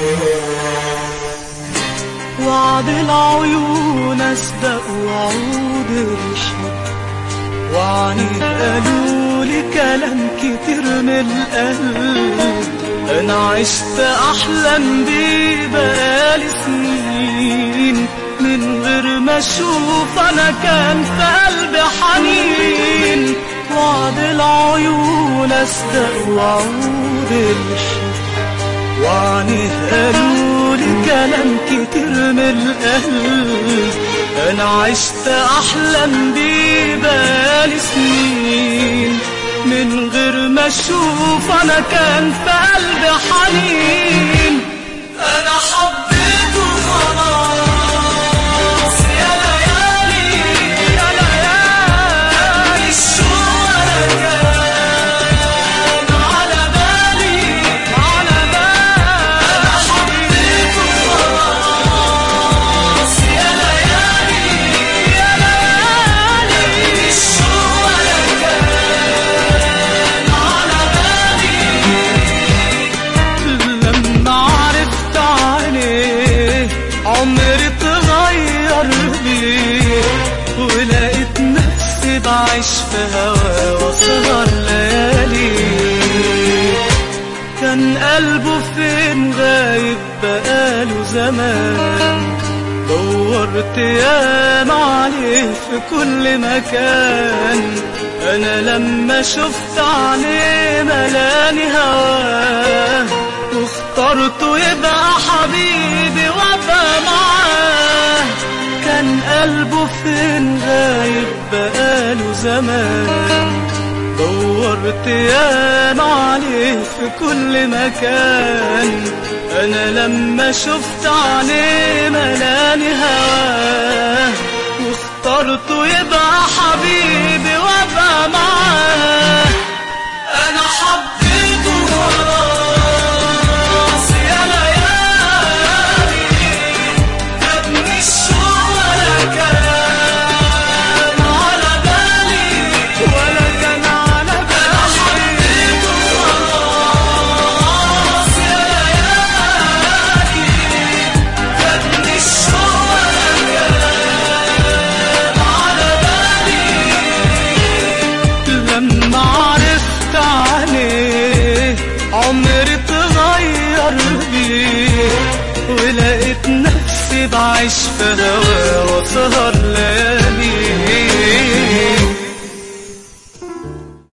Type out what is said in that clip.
وعد العيون أسبق وعود الحب وعني قالوا لي كلام كتير من القلب أنا عشت أحلم بيه بقالي سنين من غير ما أشوف أنا كان في قلبي حنين وعد العيون أصدق وعود الحب وعني قالوا لي كلام كتير من القلب انا عشت احلم بيه بقالي سنين من غير ما اشوف انا كان في قلبي حنين انا حبيته خلاص يا ليالي يا ليالي الشوق انا كان على بالي على بالي انا حبيته خلاص يا ليالي يا ليالي الشوق انا كان على بالي لما عرفت عليه عمري اتغير بيه ولقيت نفسي بعيش في هوا وسهر ليالي كان قلبه فين غايب بقاله زمان دورت ياما عليه في كل مكان انا لما شفت عليه ملاني هواه واخترته يبقى حبيبي وابقى معاه كان قلبه فين غايب بقاله زمان دورت ياما عليه في كل مكان انا لما شفت عليه ملاني هواه واخترته يبقى حبيبي وابقى معاه انا حبيته خلاص يا ليالي ابني الشوق ولا كان على بالي ولا كان على بالي انا حبيته خلاص يا ليالي ابني الشوق ولا كان على بالي لما عرفت عليه عمري اتغير بيه ولقيت نفسي بعيش في هوا وسهر ليالي